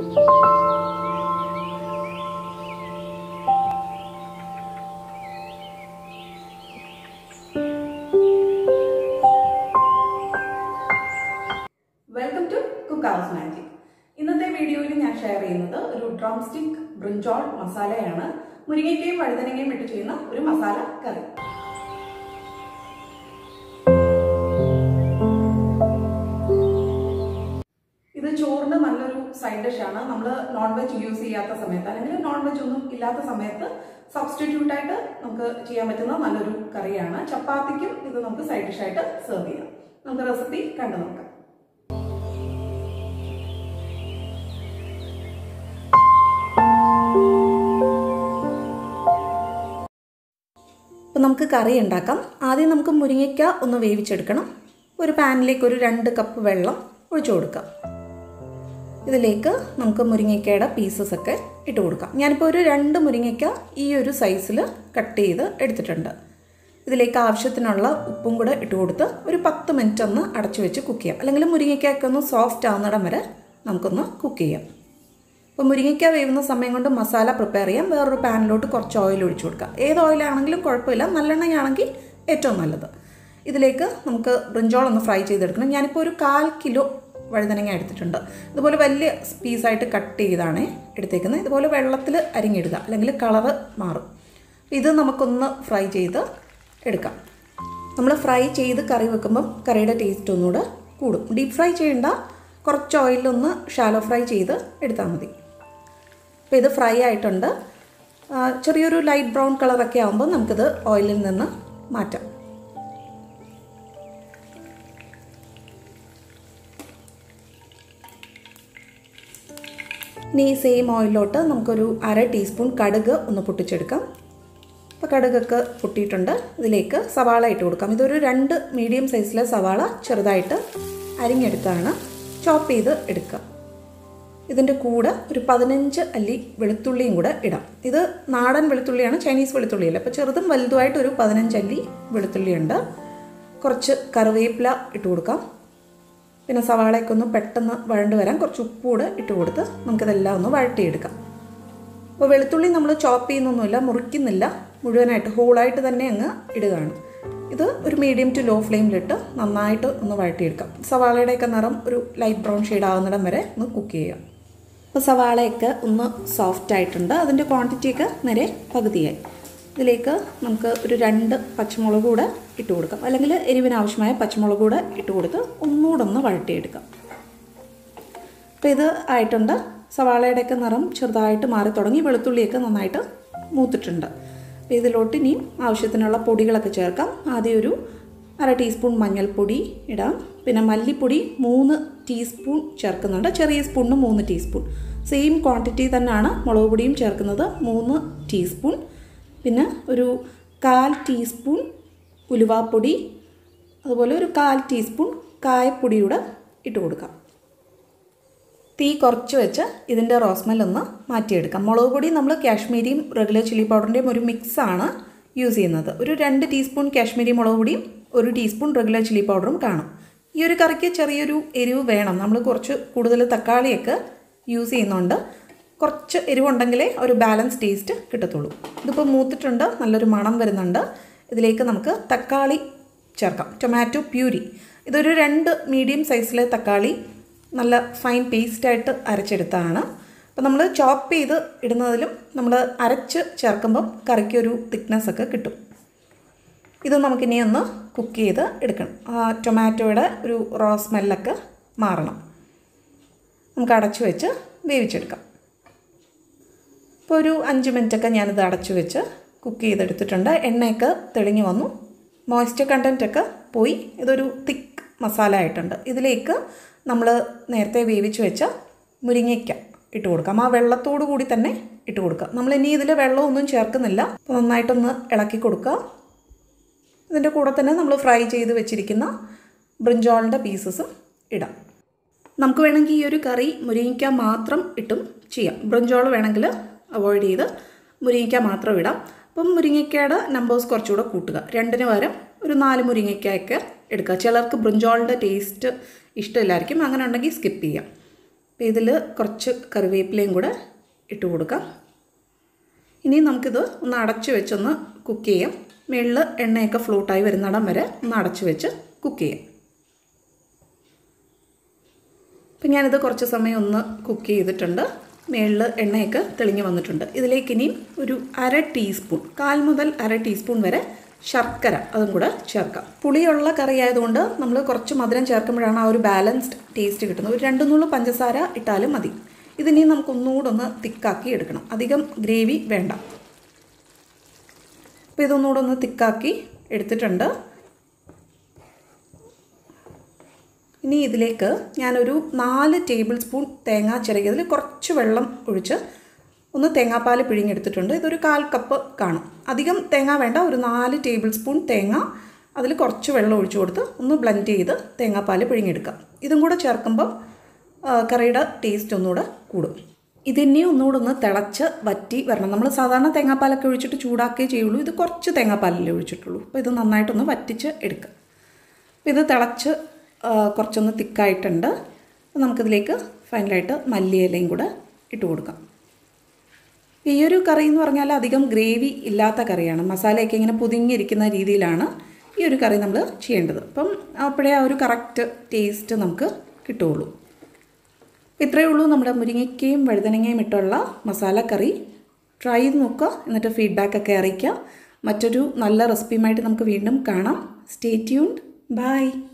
welcome to Cook House Magic ഇന്നത്തെ വീഡിയോയിൽ ഞാൻ ഷെയർ ചെയ്യുന്നത് ഒരു ഡ്രം സ്റ്റിക് ബ്രിഞ്ചോൾ മസാലയാണ് മുരിങ്ങയ്ക്കയും വഴുതനങ്ങയും ഇട്ട് ചെയ്യുന്ന ഒരു മസാല കറി ഇത് ചോറിന് നല്ലൊരു സൈഡ് ഡിഷാണ് നമ്മൾ നോൺ വെജ് യൂസ് ചെയ്യാത്ത സമയത്ത് അല്ലെങ്കിൽ നോൺ വെജ് ഒന്നും ഇല്ലാത്ത സമയത്ത് സബ്സ്റ്റിറ്റ്യൂട്ട് ആയിട്ട് നമുക്ക് ചെയ്യാൻ പറ്റുന്ന നല്ലൊരു കറിയാണ് ചപ്പാത്തിക്കും ഇത് നമുക്ക് സൈഡ് ഡിഷായിട്ട് സെർവ് ചെയ്യാം നമുക്ക് റെസിപ്പി കണ്ടു നോക്കാം അപ്പോൾ നമുക്ക് കറി ഉണ്ടാക്കാം ആദ്യം നമുക്ക് മുരിങ്ങയ്ക്ക ഒന്ന് വേവിച്ചെടുക്കണം ഒരു പാനിലേക്ക് ഒരു രണ്ട് കപ്പ് വെള്ളം ഒഴിച്ചു കൊടുക്കാം ഇതിലേക്ക് നമുക്ക് മുരിങ്ങയ്ക്കയുടെ പീസസ് ഒക്കെ ഇട്ട് കൊടുക്കാം ഞാനിപ്പോൾ ഒരു രണ്ട് മുരിങ്ങയ്ക്ക ഈ ഒരു സൈസിൽ കട്ട് ചെയ്ത് എടുത്തിട്ടുണ്ട് ഇതിലേക്ക് ആവശ്യത്തിനുള്ള ഉപ്പും കൂടെ ഇട്ട് കൊടുത്ത് ഒരു പത്ത് മിനിറ്റ് ഒന്ന് അടച്ചു വെച്ച് കുക്ക് ചെയ്യാം അല്ലെങ്കിൽ മുരിങ്ങയ്ക്കൊക്കെ ഒന്ന് സോഫ്റ്റ് ആവുന്നിടം വരെ നമുക്കൊന്ന് കുക്ക് ചെയ്യാം അപ്പോൾ മുരിങ്ങയ്ക്ക വേവുന്ന സമയം കൊണ്ട് മസാല പ്രിപ്പയർ ചെയ്യാം വേറൊരു പാനിലോട്ട് കുറച്ച് ഓയിൽ ഒഴിച്ചു കൊടുക്കാം ഏത് ഓയിലാണെങ്കിലും കുഴപ്പമില്ല നല്ലെണ്ണയാണെങ്കിൽ ഏറ്റവും നല്ലത് ഇതിലേക്ക് നമുക്ക് ബ്രിഞ്ചോൾ ഒന്ന് ഫ്രൈ ചെയ്തെടുക്കണം ഞാനിപ്പോൾ ഒരു കാൽ കിലോ വഴുതനങ്ങ എടുത്തിട്ടുണ്ട് ഇതുപോലെ വലിയ പീസായിട്ട് കട്ട് ചെയ്താണ് എടുത്തേക്കുന്നത് ഇതുപോലെ വെള്ളത്തിൽ അരിഞ്ഞിടുക അല്ലെങ്കിൽ കളറ് മാറും ഇത് നമുക്കൊന്ന് ഫ്രൈ ചെയ്ത് എടുക്കാം നമ്മൾ ഫ്രൈ ചെയ്ത് കറി വെക്കുമ്പം കറിയുടെ ടേസ്റ്റ് ഒന്നുകൂടെ കൂടും ഡീപ്പ് ഫ്രൈ ചെയ്യേണ്ട കുറച്ച് ഓയിലൊന്ന് ഷാലോ ഫ്രൈ ചെയ്ത് എടുത്താൽ മതി അപ്പോൾ ഇത് ഫ്രൈ ആയിട്ടുണ്ട് ആ, ചെറിയൊരു ലൈറ്റ് ബ്രൗൺ കളറൊക്കെ ആകുമ്പോൾ നമുക്കിത് ഓയിലിൽ നിന്ന് മാറ്റാം ഇനി ഈ സെയിം ഓയിലോട്ട് നമുക്കൊരു അര ടീസ്പൂൺ കടുക് ഒന്ന് പൊട്ടിച്ചെടുക്കാം അപ്പോൾ കടുകൊക്കെ പൊട്ടിയിട്ടുണ്ട് ഇതിലേക്ക് സവാള ഇട്ട് കൊടുക്കാം ഇതൊരു രണ്ട് മീഡിയം സൈസിലെ സവാള ചെറുതായിട്ട് അരിഞ്ഞെടുത്താണ് ചോപ്പ് ചെയ്ത് എടുക്കുക ഇതിൻ്റെ കൂടെ ഒരു പതിനഞ്ച് അല്ലി വെളുത്തുള്ളിയും കൂടെ ഇടാം ഇത് നാടൻ വെളുത്തുള്ളിയാണ് ചൈനീസ് വെളുത്തുള്ളിയല്ല അപ്പോൾ ചെറുതും വലുതുമായിട്ട് ഒരു പതിനഞ്ച് അല്ലി വെളുത്തുള്ളിയുണ്ട് കുറച്ച് കറിവേപ്പില ഇട്ട് കൊടുക്കാം പിന്നെ സവാളയൊക്കെ ഒന്ന് പെട്ടെന്ന് വഴണ്ട് വരാൻ കുറച്ച് ഉപ്പ് കൂടെ ഇട്ട് കൊടുത്ത് നമുക്കിതെല്ലാം ഒന്ന് വഴട്ടിയെടുക്കാം അപ്പോൾ വെളുത്തുള്ളി നമ്മൾ ചോപ്പ് ചെയ്യുന്നൊന്നുമില്ല മുറിക്കുന്നില്ല മുഴുവനായിട്ട് ഹോളായിട്ട് തന്നെ അങ്ങ് ഇടുകയാണ് ഇത് ഒരു മീഡിയം ടു ലോ ഫ്ലെയിമിലിട്ട് നന്നായിട്ട് ഒന്ന് വഴട്ടിയെടുക്കാം സവാളയുടെയൊക്കെ നിറം ഒരു ലൈറ്റ് ബ്രൗൺ ഷെയ്ഡ് ആവുന്നിടം വരെ ഒന്ന് കുക്ക് ചെയ്യാം അപ്പോൾ സവാളയൊക്കെ ഒന്ന് സോഫ്റ്റ് ആയിട്ടുണ്ട് അതിൻ്റെ ക്വാണ്ടിറ്റിയൊക്കെ നേരെ പകുതിയായി ഇതിലേക്ക് നമുക്ക് ഒരു രണ്ട് പച്ചമുളക് കൂടെ ഇട്ട് കൊടുക്കാം അല്ലെങ്കിൽ എരിവിന് ആവശ്യമായ പച്ചമുളക് കൂടെ ഇട്ട് കൊടുത്ത് ഒന്നുകൂടെ ഒന്ന് വഴട്ടിയെടുക്കാം അപ്പോൾ ഇത് ആയിട്ടുണ്ട് സവാളയുടെയൊക്കെ നിറം ചെറുതായിട്ട് മാറി തുടങ്ങി വെളുത്തുള്ളിയൊക്കെ നന്നായിട്ട് മൂത്തിട്ടുണ്ട് അപ്പോൾ ഇതിലോട്ട് ഇനിയും ആവശ്യത്തിനുള്ള പൊടികളൊക്കെ ചേർക്കാം ആദ്യം ഒരു അര ടീസ്പൂൺ മഞ്ഞൾപ്പൊടി ഇടാം പിന്നെ മല്ലിപ്പൊടി മൂന്ന് ടീസ്പൂൺ ചേർക്കുന്നുണ്ട് ചെറിയ സ്പൂണിന് മൂന്ന് ടീസ്പൂൺ സെയിം ക്വാണ്ടിറ്റി തന്നെയാണ് മുളക് പൊടിയും ചേർക്കുന്നത് മൂന്ന് ടീസ്പൂൺ പിന്നെ ഒരു കാൽ ടീസ്പൂൺ ഉലുവാപ്പൊടി അതുപോലെ ഒരു കാൽ ടീസ്പൂൺ കായപ്പൊടിയൂടെ ഇട്ട് കൊടുക്കാം തീ കുറച്ച് വെച്ച് ഇതിൻ്റെ റോസ്മെല്ലൊന്ന് മാറ്റിയെടുക്കാം മുളക് പൊടി നമ്മൾ കാശ്മീരിയും റെഗുലർ ചില്ലി പൗഡറിൻ്റെയും ഒരു മിക്സാണ് യൂസ് ചെയ്യുന്നത് ഒരു രണ്ട് ടീസ്പൂൺ കാശ്മീരി മുളക് പൊടിയും ഒരു ടീസ്പൂൺ റെഗുലർ ചില്ലി പൗഡറും കാണും ഈ ഒരു കറിക്ക് ചെറിയൊരു എരിവ് വേണം നമ്മൾ കുറച്ച് കൂടുതൽ തക്കാളിയൊക്കെ യൂസ് ചെയ്യുന്നുണ്ട് കുറച്ച് എരിവുണ്ടെങ്കിലേ ഒരു ബാലൻസ് ടേസ്റ്റ് കിട്ടത്തുള്ളൂ ഇതിപ്പോൾ മൂത്തിട്ടുണ്ട് നല്ലൊരു മണം വരുന്നുണ്ട് ഇതിലേക്ക് നമുക്ക് തക്കാളി ചേർക്കാം ടൊമാറ്റോ പ്യൂരി ഇതൊരു രണ്ട് മീഡിയം സൈസിലെ തക്കാളി നല്ല ഫൈൻ പേസ്റ്റായിട്ട് അരച്ചെടുത്തതാണ് അപ്പോൾ നമ്മൾ ചോപ്പ് ചെയ്ത് ഇടുന്നതിലും നമ്മൾ അരച്ച് ചേർക്കുമ്പം കറിക്കൊരു തിക്നെസ് ഒക്കെ കിട്ടും ഇത് നമുക്കിനി ഒന്ന് കുക്ക് ചെയ്ത് എടുക്കണം ആ ടൊമാറ്റോയുടെ ഒരു റോ സ്മെല്ലൊക്കെ മാറണം നമുക്ക് അടച്ചു വെച്ച് വേവിച്ചെടുക്കാം ഇപ്പോൾ ഒരു അഞ്ച് മിനിറ്റൊക്കെ ഞാനിത് അടച്ചു വെച്ച് കുക്ക് ചെയ്തെടുത്തിട്ടുണ്ട് എണ്ണയൊക്കെ തെളിഞ്ഞു വന്നു മോയ്സ്ചർ കണ്ടൻറ്റൊക്കെ പോയി ഇതൊരു തിക്ക് മസാല ആയിട്ടുണ്ട് ഇതിലേക്ക് നമ്മൾ നേരത്തെ വേവിച്ച് വെച്ച മുരിങ്ങയ്ക്ക ഇട്ട് കൊടുക്കാം ആ വെള്ളത്തോടു കൂടി തന്നെ ഇട്ട് കൊടുക്കാം നമ്മൾ ഇനി ഇതിൽ വെള്ളമൊന്നും ചേർക്കുന്നില്ല അപ്പോൾ നന്നായിട്ടൊന്ന് ഇളക്കി കൊടുക്കുക ഇതിൻ്റെ കൂടെ തന്നെ നമ്മൾ ഫ്രൈ ചെയ്ത് വെച്ചിരിക്കുന്ന ബ്രിഞ്ചോളിൻ്റെ പീസസും ഇടാം നമുക്ക് വേണമെങ്കിൽ ഈ ഒരു കറി മുരിങ്ങയ്ക്ക മാത്രം ഇട്ടും ചെയ്യാം ബ്രിഞ്ചോൾ വേണമെങ്കിൽ അവോയ്ഡ് ചെയ്ത് മുരിങ്ങയ്ക്ക മാത്രം ഇടാം അപ്പം മുരിങ്ങയ്ക്കയുടെ നമ്പേഴ്സ് കുറച്ചുകൂടെ കൂട്ടുക രണ്ടിന് പകരം ഒരു നാല് മുരിങ്ങയ്ക്കയൊക്കെ എടുക്കുക ചിലർക്ക് ബ്രിഞ്ചോളിൻ്റെ ടേസ്റ്റ് ഇഷ്ടമില്ലായിരിക്കും അങ്ങനെ ഉണ്ടെങ്കിൽ സ്കിപ്പ് ചെയ്യാം അപ്പോൾ ഇതിൽ കുറച്ച് കറിവേപ്പിലയും കൂടെ ഇട്ട് കൊടുക്കാം ഇനി നമുക്കിത് ഒന്ന് അടച്ചു വെച്ചൊന്ന് കുക്ക് ചെയ്യാം മുകളിൽ എണ്ണയൊക്കെ ഫ്ലോട്ടായി വരുന്നിടം വരെ ഒന്ന് അടച്ചു വെച്ച് കുക്ക് ചെയ്യാം അപ്പം ഞാനിത് കുറച്ച് സമയം ഒന്ന് കുക്ക് ചെയ്തിട്ടുണ്ട് മുകളിൽ എണ്ണയൊക്കെ തെളിഞ്ഞ് വന്നിട്ടുണ്ട് ഇതിലേക്ക് ഇനിയും ഒരു അര ടീസ്പൂൺ കാൽ മുതൽ അര ടീസ്പൂൺ വരെ ശർക്കര അതും കൂടെ ചേർക്കാം പുളിയുള്ള കറി ആയതുകൊണ്ട് നമ്മൾ കുറച്ച് മധുരം ചേർക്കുമ്പോഴാണ് ആ ഒരു ബാലൻസ്ഡ് ടേസ്റ്റ് കിട്ടുന്നത് ഒരു രണ്ട് നൂറ് പഞ്ചസാര ഇട്ടാലും മതി ഇതിനി നമുക്ക് ഒന്നുകൂടെ ഒന്ന് തിക്കാക്കി എടുക്കണം അധികം ഗ്രേവി വേണ്ട അപ്പോൾ ഇതൊന്നുകൂടെ ഒന്ന് തിക്കാക്കി എടുത്തിട്ടുണ്ട് ഇനി ഇതിലേക്ക് ഞാനൊരു നാല് ടേബിൾ സ്പൂൺ തേങ്ങ ചിരകിയതിൽ കുറച്ച് വെള്ളം ഒഴിച്ച് ഒന്ന് തേങ്ങാപ്പാൽ പിഴിഞ്ഞെടുത്തിട്ടുണ്ട് ഇതൊരു കാൽ കപ്പ് കാണും അധികം തേങ്ങ വേണ്ട ഒരു നാല് ടേബിൾ സ്പൂൺ തേങ്ങ അതിൽ കുറച്ച് വെള്ളം ഒഴിച്ചു കൊടുത്ത് ഒന്ന് ബ്ലെൻഡ് ചെയ്ത് തേങ്ങാപ്പാൽ പിഴിഞ്ഞെടുക്കാം ഇതും കൂടെ ചേർക്കുമ്പോൾ ആ, കറിയുടെ ടേസ്റ്റ് ഒന്നുകൂടെ കൂടും ഇതിനെ ഒന്നുകൂടെ ഒന്ന് തിളച്ച് വറ്റി വരണം നമ്മൾ സാധാരണ തേങ്ങാപ്പാലൊക്കെ ഒഴിച്ചിട്ട് ചൂടാക്കേ ചെയ്യുള്ളൂ ഇത് കുറച്ച് തേങ്ങാപ്പാലല്ലേ ഒഴിച്ചിട്ടുള്ളൂ അപ്പോൾ ഇത് നന്നായിട്ടൊന്ന് വറ്റിച്ച് എടുക്കുക അപ്പോൾ ഇത് തിളച്ച് ആ, കുറച്ചൊന്ന് തിക്കായിട്ടുണ്ട് അപ്പോൾ നമുക്കിതിലേക്ക് ഫൈനലായിട്ട് മല്ലിയിലയും കൂടെ ഇട്ട് കൊടുക്കാം ഈ ഒരു കറി എന്ന് പറഞ്ഞാൽ അധികം ഗ്രേവി ഇല്ലാത്ത കറിയാണ് മസാലയൊക്കെ ഇങ്ങനെ പുതിങ്ങിയിരിക്കുന്ന രീതിയിലാണ് ഈ ഒരു കറി നമ്മൾ ചെയ്യേണ്ടത് അപ്പം അപ്പോഴേ ആ ഒരു കറക്റ്റ് ടേസ്റ്റ് നമുക്ക് കിട്ടുകയുള്ളൂ ഇത്രയേ ഉള്ളൂ നമ്മുടെ മുരിങ്ങയ്ക്കയും വഴുതനങ്ങയും ഇട്ടുള്ള മസാല കറി ട്രൈ ചെയ്ത് നോക്കുക എന്നിട്ട് ഫീഡ്ബാക്കൊക്കെ അറിയിക്കുക മറ്റൊരു നല്ല റെസിപ്പിയുമായിട്ട് നമുക്ക് വീണ്ടും കാണാം സ്റ്റേ ട്യൂൺഡ് ബൈ